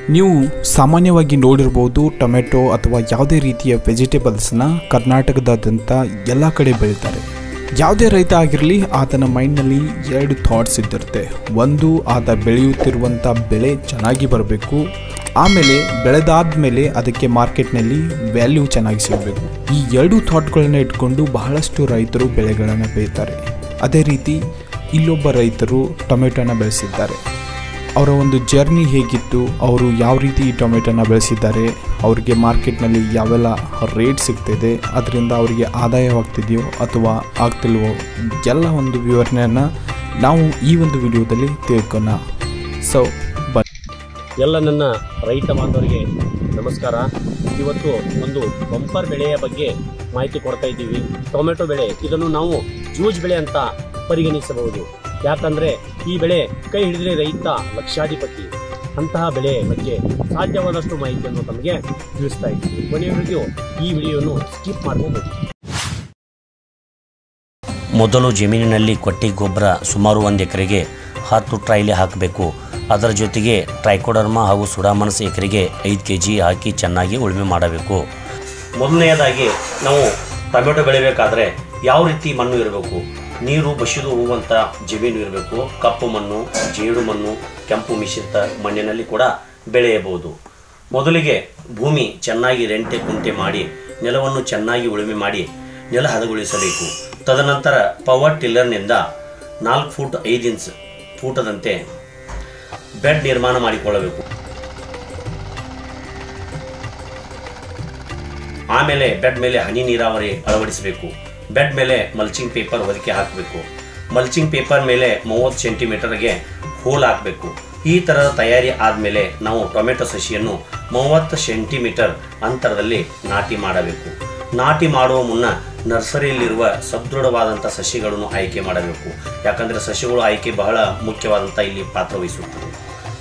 ನೀವು ಸಾಮಾನ್ಯವಾಗಿ ನೋಡಿರ್ಬೋದು ಟೊಮೆಟೊ ಅಥವಾ ಯಾವುದೇ ರೀತಿಯ ವೆಜಿಟೇಬಲ್ಸ್ನ ಕರ್ನಾಟಕದಾದ್ಯಂತ ಎಲ್ಲ ಕಡೆ ಬೆಳೀತಾರೆ ಯಾವುದೇ ರೈತ ಆಗಿರಲಿ ಆತನ ಮೈಂಡ್ನಲ್ಲಿ ಎರಡು ಥಾಟ್ಸ್ ಇದ್ದಿರುತ್ತೆ ಒಂದು ಆತ ಬೆಳೆಯುತ್ತಿರುವಂಥ ಬೆಳೆ ಚೆನ್ನಾಗಿ ಬರಬೇಕು ಆಮೇಲೆ ಬೆಳೆದಾದ್ಮೇಲೆ ಅದಕ್ಕೆ ಮಾರ್ಕೆಟ್ನಲ್ಲಿ ವ್ಯಾಲ್ಯೂ ಚೆನ್ನಾಗಿ ಸಿಗಬೇಕು ಈ ಎರಡು ಥಾಟ್ಗಳನ್ನ ಇಟ್ಕೊಂಡು ಬಹಳಷ್ಟು ರೈತರು ಬೆಳೆಗಳನ್ನು ಬೆಳೀತಾರೆ ಅದೇ ರೀತಿ ಇಲ್ಲೊಬ್ಬ ರೈತರು ಟೊಮೆಟೊನ ಬೆಳೆಸಿದ್ದಾರೆ ಅವರ ಒಂದು ಜರ್ನಿ ಹೇಗಿತ್ತು ಅವರು ಯಾವ ರೀತಿ ಈ ಟೊಮೆಟೊನ ಬೆಳೆಸಿದ್ದಾರೆ ಅವರಿಗೆ ಮಾರ್ಕೆಟ್ನಲ್ಲಿ ಯಾವೆಲ್ಲ ರೇಟ್ ಸಿಗ್ತಿದೆ ಅದರಿಂದ ಅವರಿಗೆ ಆದಾಯವಾಗ್ತಿದೆಯೋ ಅಥವಾ ಆಗ್ತಿಲ್ವೋ ಎಲ್ಲ ಒಂದು ವಿವರಣೆಯನ್ನು ನಾವು ಈ ಒಂದು ವಿಡಿಯೋದಲ್ಲಿ ತಿಳ್ಕೊಣ ಸೊ ಬ ಎಲ್ಲ ನನ್ನ ರೈತ ಬಾಂಧವರಿಗೆ ನಮಸ್ಕಾರ ಇವತ್ತು ಒಂದು ಬಂಪರ್ ಬೆಳೆಯ ಬಗ್ಗೆ ಮಾಹಿತಿ ಕೊಡ್ತಾ ಇದ್ದೀವಿ ಟೊಮೆಟೊ ಬೆಳೆ ಇದನ್ನು ನಾವು ಜೂಜ್ ಬೆಳೆ ಅಂತ ಪರಿಗಣಿಸಬಹುದು ಯಾಕಂದ್ರೆ ಈ ಬೆಳೆ ಕೈ ಹಿಡಿದ್ರೆ ರೈತ ಲಕ್ಷಾಧಿಪತಿ ಅಂತಹ ಬೆಳೆ ಬಗ್ಗೆ ಸಾಧ್ಯವಾದಷ್ಟು ಮಾಹಿತಿಯನ್ನು ತಮಗೆ ತಿಳಿಸ್ತಾ ಇದ್ದೀವಿ ಕೊನೆಯವರೆಗೂ ಈ ವಿಡಿಯೋನು ಸ್ಕಿಪ್ ಮಾಡಬಹುದು ಮೊದಲು ಜಮೀನಿನಲ್ಲಿ ಕೊಟ್ಟಿ ಗೊಬ್ಬರ ಸುಮಾರು ಒಂದು ಎಕರೆಗೆ ಹತ್ತು ಟ್ರೈಲಿ ಹಾಕಬೇಕು ಅದರ ಜೊತೆಗೆ ಟ್ರೈಕೋಡರ್ಮಾ ಹಾಗೂ ಸುಡಾಮನಸ್ ಎಕರೆಗೆ ಐದು ಕೆ ಜಿ ಹಾಕಿ ಚೆನ್ನಾಗಿ ಉಳುಮೆ ಮಾಡಬೇಕು ಮೊದಲನೆಯದಾಗಿ ನಾವು ಟೊಮೆಟೊ ಬೆಳಿಬೇಕಾದ್ರೆ ಯಾವ ರೀತಿ ಮಣ್ಣು ಇರಬೇಕು ನೀರು ಬಸಿದು ಹೋಗುವಂಥ ಜಮೀನು ಇರಬೇಕು ಕಪ್ಪು ಮಣ್ಣು ಜೇಡು ಮಣ್ಣು ಕೆಂಪು ಮಿಶ್ರಿತ ಮಣ್ಣಿನಲ್ಲಿ ಕೂಡ ಬೆಳೆಯಬಹುದು ಮೊದಲಿಗೆ ಭೂಮಿ ಚೆನ್ನಾಗಿ ರೆಂಟೆ ಕುಂಟೆ ಮಾಡಿ ನೆಲವನ್ನು ಚೆನ್ನಾಗಿ ಉಳುಮೆ ಮಾಡಿ ನೆಲ ಹದಗೊಳಿಸಬೇಕು ತದನಂತರ ಪವರ್ ಟಿಲ್ಲರ್ನಿಂದ ನಾಲ್ಕು ಫೂಟ್ ಐದು ಇಂಚ್ ಫೂಟದಂತೆ ಬೆಡ್ ನಿರ್ಮಾಣ ಮಾಡಿಕೊಳ್ಳಬೇಕು ಆಮೇಲೆ ಬೆಡ್ ಮೇಲೆ ಹನಿ ನೀರಾವರಿ ಅಳವಡಿಸಬೇಕು ಬೆಡ್ ಮೇಲೆ ಮಲ್ಚಿಂಗ್ ಪೇಪರ್ ಹೊದಿಕೆ ಹಾಕಬೇಕು ಮಲ್ಚಿಂಗ್ ಪೇಪರ್ ಮೇಲೆ ಮೂವತ್ತು ಸೆಂಟಿಮೀಟರ್ಗೆ ಹೋಲ್ ಹಾಕಬೇಕು ಈ ಥರದ ತಯಾರಿ ಆದಮೇಲೆ ನಾವು ಟೊಮೆಟೊ ಸಸಿಯನ್ನು ಮೂವತ್ತು ಸೆಂಟಿಮೀಟರ್ ಅಂತರದಲ್ಲಿ ನಾಟಿ ಮಾಡಬೇಕು ನಾಟಿ ಮಾಡುವ ಮುನ್ನ ನರ್ಸರಿಯಲ್ಲಿರುವ ಸದೃಢವಾದಂಥ ಸಸಿಗಳನ್ನು ಆಯ್ಕೆ ಮಾಡಬೇಕು ಯಾಕಂದರೆ ಸಸಿಗಳು ಆಯ್ಕೆ ಬಹಳ ಮುಖ್ಯವಾದಂಥ ಇಲ್ಲಿ ಪಾತ್ರ ವಹಿಸುತ್ತದೆ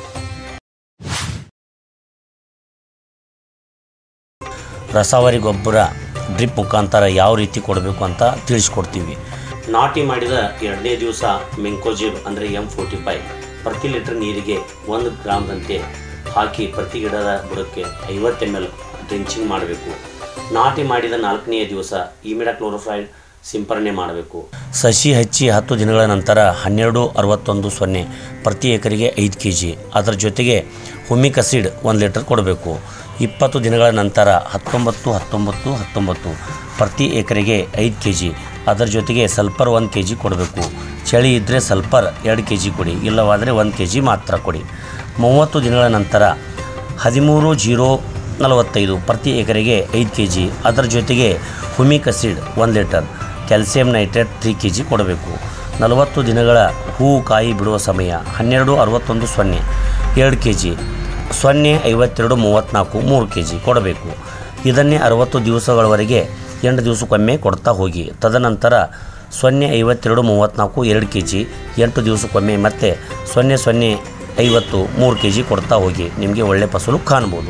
ರಸಾವರಿ ಗೊಬ್ಬರ ಡ್ರಿಪ್ ಮುಖಾಂತರ ಯಾವ ರೀತಿ ಕೊಡಬೇಕು ಅಂತ ತಿಳಿಸ್ಕೊಡ್ತೀವಿ ನಾಟಿ ಮಾಡಿದ ಎರಡನೇ ದಿವಸ ಮೆಂಕೋಜಿಬ್ ಅಂದರೆ ಎಮ್ ಫೋರ್ಟಿ ಫೈವ್ ಪ್ರತಿ ಲೀಟರ್ ನೀರಿಗೆ ಒಂದು ಗ್ರಾಮ್ದಂತೆ ಹಾಕಿ ಪ್ರತಿ ಗಿಡದ ಬುಡಕ್ಕೆ ಐವತ್ತು ಎಮ್ ಎಲ್ ಡ್ರಿಂಚಿಂಗ್ ಮಾಡಬೇಕು ನಾಟಿ ಮಾಡಿದ ನಾಲ್ಕನೆಯ ದಿವಸ ಇಮಿಡಾ ಕ್ಲೋರೋಫೈಡ್ ಸಿಂಪರಣೆ ಮಾಡಬೇಕು ಸಸಿ ಹಚ್ಚಿ ಹತ್ತು ದಿನಗಳ ನಂತರ ಹನ್ನೆರಡು ಅರವತ್ತೊಂದು ಸೊನ್ನೆ ಪ್ರತಿ ಎಕರೆಗೆ ಐದು ಕೆ ಜಿ ಅದರ ಜೊತೆಗೆ ಹುಮಿಕ್ ಅಸಿಡ್ ಒಂದು ಲೀಟರ್ ಕೊಡಬೇಕು ಇಪ್ಪತ್ತು ದಿನಗಳ ನಂತರ ಹತ್ತೊಂಬತ್ತು ಹತ್ತೊಂಬತ್ತು ಹತ್ತೊಂಬತ್ತು ಪ್ರತಿ ಎಕರೆಗೆ ಐದು ಕೆ ಜಿ ಅದರ ಜೊತೆಗೆ ಸಲ್ಫರ್ ಒಂದು ಕೆ ಜಿ ಕೊಡಬೇಕು ಚಳಿ ಇದ್ದರೆ ಸಲ್ಫರ್ ಎರಡು ಕೆ ಜಿ ಕೊಡಿ ಇಲ್ಲವಾದರೆ ಒಂದು ಕೆ ಜಿ ಮಾತ್ರ ಕೊಡಿ ಮೂವತ್ತು ದಿನಗಳ ನಂತರ ಹದಿಮೂರು ಜೀರೋ ನಲವತ್ತೈದು ಪ್ರತಿ ಎಕರೆಗೆ ಐದು ಕೆ ಜಿ ಅದರ ಜೊತೆಗೆ ಹುಮಿಕ್ ಅಸಿಡ್ ಒಂದು litre calcium nitrate three K G ಕೊಡಬೇಕು ನಲವತ್ತು ದಿನಗಳ ಹೂವು ಕಾಯಿ ಬಿಡುವ ಸಮಯ ಹನ್ನೆರಡು ಅರವತ್ತೊಂದು ಸೊನ್ನೆ ಎರಡು ಕೆ ಜಿ ಸೊನ್ನೆ ಐವತ್ತೆರಡು ಮೂವತ್ತ್ನಾಲ್ಕು ಮೂರು ಕೆ ಜಿ ಕೊಡಬೇಕು ಇದನ್ನೇ ಅರವತ್ತು ದಿವಸಗಳವರೆಗೆ ಎಂಟು ದಿವಸಕ್ಕೊಮ್ಮೆ ಕೊಡ್ತಾ ಹೋಗಿ ತದನಂತರ ಸೊನ್ನೆ ಐವತ್ತೆರಡು ಮೂವತ್ತ್ನಾಲ್ಕು ಎರಡು ಕೆ ಜಿ ಎಂಟು ದಿವಸಕ್ಕೊಮ್ಮೆ ಮತ್ತು ಸೊನ್ನೆ ಸೊನ್ನೆ ಐವತ್ತು ಮೂರು ಕೆ ಜಿ ಕೊಡ್ತಾ ಹೋಗಿ ನಿಮಗೆ ಒಳ್ಳೆ ಫಸಲು ಕಾಣ್ಬೋದು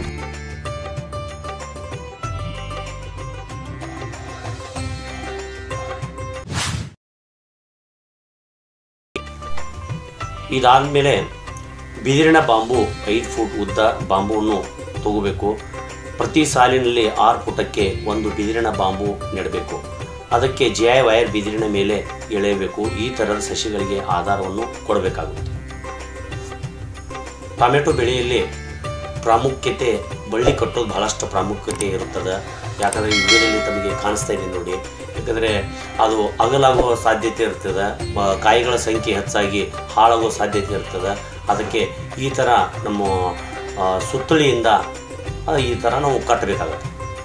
ಇದಾದಮೇಲೆ ಬಿದಿರಿನ ಬಾಂಬು ಐದು ಫೂಟ್ ಉದ್ದ ಬಾಂಬುವನ್ನು ತಗೋಬೇಕು ಪ್ರತಿ ಸಾಲಿನಲ್ಲಿ ಆರು ಫುಟಕ್ಕೆ ಒಂದು ಬಿದಿರಿನ ಬಾಂಬು ನೆಡಬೇಕು ಅದಕ್ಕೆ ಜೆ ಐ ವೈರ್ ಬಿದಿರಿನ ಮೇಲೆ ಎಳೆಯಬೇಕು ಈ ಥರದ ಸಸಿಗಳಿಗೆ ಆಧಾರವನ್ನು ಕೊಡಬೇಕಾಗುತ್ತೆ ಟೊಮೆಟೊ ಬೆಳೆಯಲ್ಲಿ ಪ್ರಾಮುಖ್ಯತೆ ಬಳ್ಳಿ ಕಟ್ಟೋದು ಬಹಳಷ್ಟು ಪ್ರಾಮುಖ್ಯತೆ ಇರುತ್ತದೆ ಯಾಕಂದರೆ ಈ ವಿಡಿಯೋದಲ್ಲಿ ತಮಗೆ ಕಾಣಿಸ್ತಾ ಇದೆ ನೋಡಿ ಯಾಕಂದರೆ ಅದು ಅಗಲಾಗುವ ಸಾಧ್ಯತೆ ಇರ್ತದೆ ಮ- ಕಾಯಿಗಳ ಸಂಖ್ಯೆ ಹೆಚ್ಚಾಗಿ ಹಾಳಾಗುವ ಸಾಧ್ಯತೆ ಇರ್ತದೆ ಅದಕ್ಕೆ ಈ ಥರ ನಮ್ಮ ಆ, ಸುತ್ತಳಿಯಿಂದ ಆ, ಈ ಥರ ನಾವು ಕಟ್ಟಬೇಕಾಗತ್ತೆ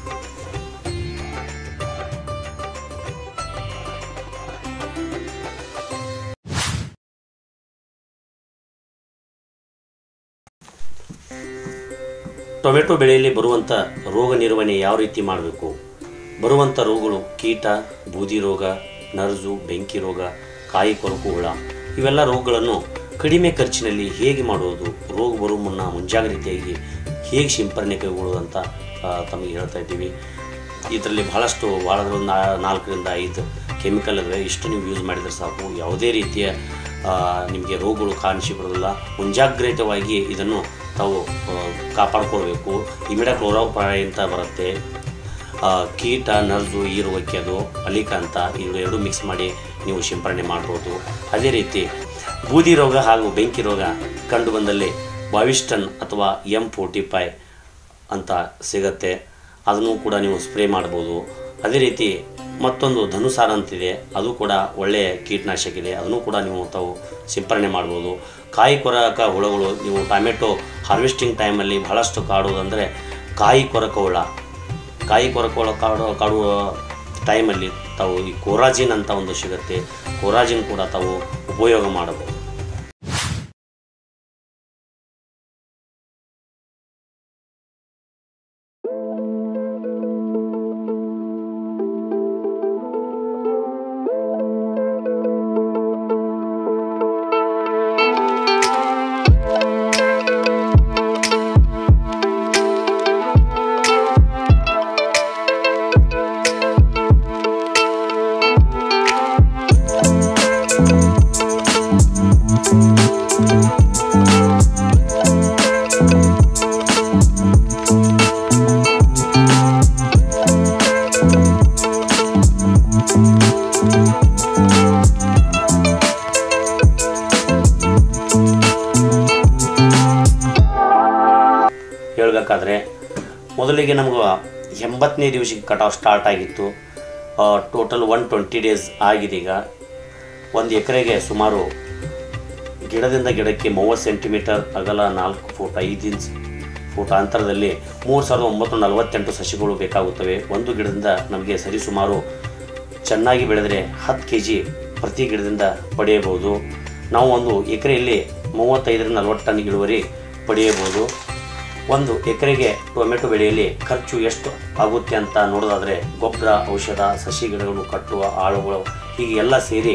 ಟೊಮೆಟೊ ಬೆಳೆಯಲ್ಲಿ ಬರುವಂಥ ರೋಗ ನಿರ್ವಹಣೆ ಯಾವ ರೀತಿ ಮಾಡಬೇಕು ಬರುವಂಥ ರೋಗಗಳು ಕೀಟ ಬೂದಿ ರೋಗ ನರ್ಜು ಬೆಂಕಿ ರೋಗ ಕಾಯಿ ಕೊರಕು ಹುಳ ಇವೆಲ್ಲ ರೋಗಗಳನ್ನು ಕಡಿಮೆ ಖರ್ಚಿನಲ್ಲಿ ಹೇಗೆ ಮಾಡುವುದು ರೋಗ ಬರುವ ಮುನ್ನ ಮುಂಜಾಗ್ರತೆಯಾಗಿ ಹೇಗೆ ಸಿಂಪರಣೆ ಕೈಗೊಳ್ಳುವುದು ಅಂತ ಆ, ತಮಗೆ ಹೇಳ್ತಾ ಇದ್ದೀವಿ ಇದರಲ್ಲಿ ಬಹಳಷ್ಟು ಭಾಳ ಒಂದು ನಾ- ನಾಲ್ಕರಿಂದ ಐದು ಕೆಮಿಕಲ್ ಇದಾವೆ ಇಷ್ಟು ನೀವು ಯೂಸ್ ಮಾಡಿದರೆ ಸಾಕು ಯಾವುದೇ ರೀತಿಯ ಆ, ನಿಮಗೆ ರೋಗಗಳು ಕಾಣಿಸಿ ಬರೋದಿಲ್ಲ ಮುಂಜಾಗ್ರತವಾಗಿ ಇದನ್ನು ತಾವು ಆ, ಕಾಪಾಡ್ಕೊಳ್ಬೇಕು ಇಮಿಡಾಕ್ಲೋರೋಪಾಯಿ ಅಂತ ಬರುತ್ತೆ ಆ, ಕೀಟ ನರ್ಜು ಈರುವಕ್ಕೆ ಅದು ಅಲಿಕ ಅಂತ ಇವು ಎರಡು ಮಿಕ್ಸ್ ಮಾಡಿ ನೀವು ಸಿಂಪರಣೆ ಮಾಡ್ಬೋದು ಅದೇ ರೀತಿ ಬೂದಿ ರೋಗ ಹಾಗೂ ಬೆಂಕಿ ರೋಗ ಕಂಡು ಬಂದಲ್ಲಿ ಬಾವಿಸ್ಟನ್ ಅಥವಾ ಎಮ್ ಫೋರ್ಟಿ ಫೈ ಅಂತ ಸಿಗತ್ತೆ ಅದನ್ನು ಕೂಡ ನೀವು ಸ್ಪ್ರೇ ಮಾಡ್ಬೋದು ಅದೇ ರೀತಿ ಮತ್ತೊಂದು ಧನುಸಾರ ಅಂತಿದೆ ಅದು ಕೂಡ ಒಳ್ಳೆಯ ಕೀಟನಾಶಕ ಇದೆ ಅದನ್ನು ಕೂಡ ನೀವು ತಾವು ಸಿಂಪರಣೆ ಮಾಡ್ಬೋದು ಕಾಯಿ ಕೊರಕ ಹುಳಗಳು ನೀವು ಟೊಮೆಟೊ ಹಾರ್ವೆಸ್ಟಿಂಗ್ ಟೈಮಲ್ಲಿ ಬಹಳಷ್ಟು ಕಾಡುವುದಂದರೆ ಕಾಯಿ ಕೊರಕ ಹುಳ ಕಾಯಿ ಕೊರಕ ಹುಳ ಕಾಡು ಕಾಡುವ ಟೈಮಲ್ಲಿ ತಾವು ಈ ಕೋರಾಜಿನ್ ಅಂತ ಒಂದು ಸಿಗುತ್ತೆ ಕೋರಾಜಿನ್ ಕೂಡ ತಾವು ಉಪಯೋಗ ಮಾಡಬಹುದು ಹೇಳಬೇಕಾದ್ರೆ ಮೊದಲಿಗೆ ನಮ್ಗೆ ಎಂಬತ್ತನೇ ದಿವಸಕ್ಕೆ ಕಟಾವ್ ಸ್ಟಾರ್ಟ್ ಆಗಿತ್ತು ಟೋಟಲ್ ಒನ್ ಟ್ವೆಂಟಿ ಡೇಸ್ ಆಗಿದೆ ಈಗ ಒಂದು ಎಕರೆಗೆ ಸುಮಾರು ಗಿಡದಿಂದ ಗಿಡಕ್ಕೆ ಮೂವತ್ತು ಸೆಂಟಿಮೀಟರ್ ಅಗಲ ನಾಲ್ಕು ಫೂಟ್ ಐದು ಇಂಚ್ ಫೂಟ್ ಅಂತರದಲ್ಲಿ ಮೂರು ಸಾವಿರದ ಒಂಬತ್ತು ನಲವತ್ತೆಂಟು ಸಸಿಗಳು ಬೇಕಾಗುತ್ತವೆ ಒಂದು ಗಿಡದಿಂದ ನಮಗೆ ಸರಿಸುಮಾರು ಚೆನ್ನಾಗಿ ಬೆಳೆದರೆ ಹತ್ತು ಕೆ ಜಿ ಪ್ರತಿ ಗಿಡದಿಂದ ಪಡೆಯಬಹುದು ನಾವು ಒಂದು ಎಕರೆಯಲ್ಲಿ ಮೂವತ್ತೈದರಿಂದ ನಲವತ್ತು ಟನ್ ಇಳುವರಿ ಪಡೆಯಬಹುದು ಒಂದು ಎಕರೆಗೆ ಟೊಮೆಟೊ ಬೆಳೆಯಲ್ಲಿ ಖರ್ಚು ಎಷ್ಟು ಆಗುತ್ತೆ ಅಂತ ನೋಡೋದಾದರೆ ಗೊಬ್ಬರ ಔಷಧ ಸಸಿ ಗಿಡಗಳು ಕಟ್ಟುವ ಆಳುಗಳು ಹೀಗೆ ಎಲ್ಲ ಸೇರಿ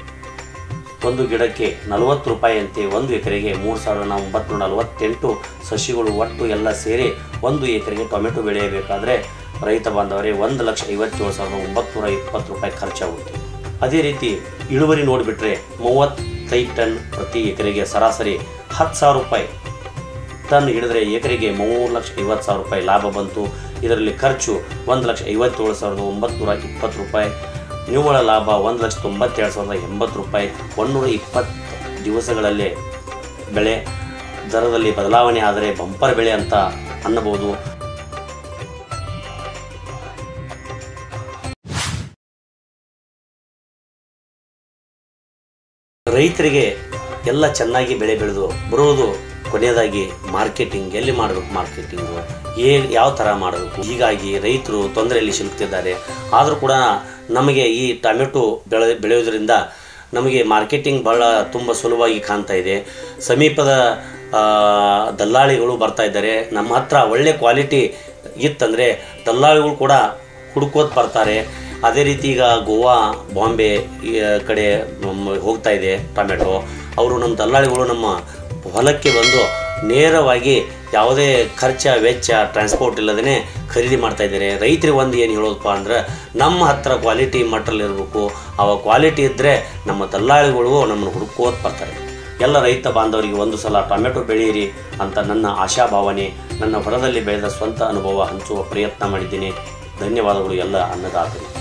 ಒಂದು ಗಿಡಕ್ಕೆ ನಲವತ್ತು ರೂಪಾಯಿಯಂತೆ ಒಂದು ಎಕರೆಗೆ ಮೂರು ಸಾವಿರದ ಒಂಬತ್ತು ನಲವತ್ತೆಂಟು ಸಸಿಗಳು ಒಟ್ಟು ಎಲ್ಲ ಸೇರಿ ಒಂದು ಎಕರೆಗೆ ಟೊಮೆಟೊ ಬೆಳೆಯಬೇಕಾದ್ರೆ ರೈತ ಬಾಂಧವರೇ ಒಂದು ಲಕ್ಷ ಐವತ್ತೇಳು ಸಾವಿರದ ಒಂಬತ್ತು ಇಪ್ಪತ್ತು ರೂಪಾಯಿ ಖರ್ಚಾಗುತ್ತೆ ಅದೇ ರೀತಿ ಇಳುವರಿ ನೋಡಿಬಿಟ್ರೆ ಮೂವತ್ತೈದು ಟನ್ ಪ್ರತಿ ಎಕರೆಗೆ ಸರಾಸರಿ ಹತ್ತು ಸಾವಿರ ರೂಪಾಯಿ ಟನ್ ಹಿಡಿದ್ರೆ ಎಕರೆಗೆ ಮೂರು ಲಕ್ಷ ಐವತ್ತು ಸಾವಿರ ರೂಪಾಯಿ ಲಾಭ ಬಂತು ಇದರಲ್ಲಿ ಖರ್ಚು ಒಂದು ಲಕ್ಷ ಐವತ್ತೇಳು ಸಾವಿರದ ಒಂಬತ್ತು ಇಪ್ಪತ್ತು ರೂಪಾಯಿ ನಿವ್ವಳ ಲಾಭ ಒಂದು ಲಕ್ಷ ತೊಂಬತ್ತೇಳು ಸಾವಿರದ ಎಂಬತ್ತು ರೂಪಾಯಿ ಒಂನ್ನೂರ ಇಪ್ಪತ್ತು ದಿವಸಗಳಲ್ಲೇ ಬೆಳೆ ದರದಲ್ಲಿ ಬದಲಾವಣೆ ಆದರೆ ಬಂಪರ್ ಬೆಳೆ ಅಂತ ಅನ್ನಬಹುದು ರೈತರಿಗೆ ಎಲ್ಲ ಚೆನ್ನಾಗಿ ಬೆಳೆ ಬೆಳೆದು ಬರುವುದು ಕೊನೆಯದಾಗಿ ಮಾರ್ಕೆಟಿಂಗ್ ಎಲ್ಲಿ ಮಾಡಬೇಕು ಮಾರ್ಕೆಟಿಂಗು ಏ ಯಾವ ಥರ ಮಾಡಬೇಕು ಹೀಗಾಗಿ ರೈತರು ತೊಂದರೆಯಲ್ಲಿ ಸಿಲುಕ್ತಿದ್ದಾರೆ ಆದರೂ ಕೂಡ ನಮಗೆ ಈ ಟೊಮೆಟೊ ಬೆಳೆ ಬೆಳೆಯೋದ್ರಿಂದ ನಮಗೆ ಮಾರ್ಕೆಟಿಂಗ್ ಭಾಳ ತುಂಬ ಸುಲಭವಾಗಿ ಕಾಣ್ತಾ ಇದೆ ಸಮೀಪದ ಆ, ದಲ್ಲಾಳಿಗಳು ಬರ್ತಾ ಇದ್ದಾರೆ ನಮ್ಮ ಹತ್ರ ಒಳ್ಳೆ ಕ್ವಾಲಿಟಿ ಇತ್ತಂದರೆ ದಲ್ಲಾಳಿಗಳು ಕೂಡ ಹುಡ್ಕೋತ ಬರ್ತಾರೆ ಅದೇ ರೀತಿ ಈಗ ಗೋವಾ ಬಾಂಬೆ ಈ ಕಡೆ ಮ್, ಹೋಗ್ತಾ ಇದೆ ಟೊಮೆಟೊ ಅವರು ನಮ್ಮ ದಲ್ಲಾಳಿಗಳು ನಮ್ಮ ಹೊಲಕ್ಕೆ ಬಂದು ನೇರವಾಗಿ ಯಾವುದೇ ಖರ್ಚ ವೆಚ್ಚ ಟ್ರಾನ್ಸ್ಪೋರ್ಟ್ ಇಲ್ಲದೇ ಖರೀದಿ ಮಾಡ್ತಾ ಇದ್ದಾರೆ ರೈತರಿಗೆ ಒಂದು ಏನು ಹೇಳೋದಪ್ಪ ಅಂದ್ರೆ ನಮ್ಮ ಹತ್ರ ಕ್ವಾಲಿಟಿ ಮಟಲ್ ಇರಬೇಕು ಅವ ಕ್ವಾಲಿಟಿ ಇದ್ದರೆ ನಮ್ಮ ದಲ್ಲಾಳಿಗಳು ನಮ್ಮನ್ನು ಹುಡುಕೋತ್ ಬರ್ತಾರೆ ಎಲ್ಲ ರೈತ ಬಾಂಧವರಿಗೆ ಒಂದು ಸಲ ಟೊಮೆಟೊ ಬೆಳೆಯಿರಿ ಅಂತ ನನ್ನ ಆಶಾಭಾವನೆ ನನ್ನ ಹೊಲದಲ್ಲಿ ಬೆಳೆದ ಸ್ವಂತ ಅನುಭವ ಹಂಚುವ ಪ್ರಯತ್ನ ಮಾಡಿದ್ದೀನಿ ಧನ್ಯವಾದಗಳು ಎಲ್ಲ ಅನ್ನದಾತರಿಗೆ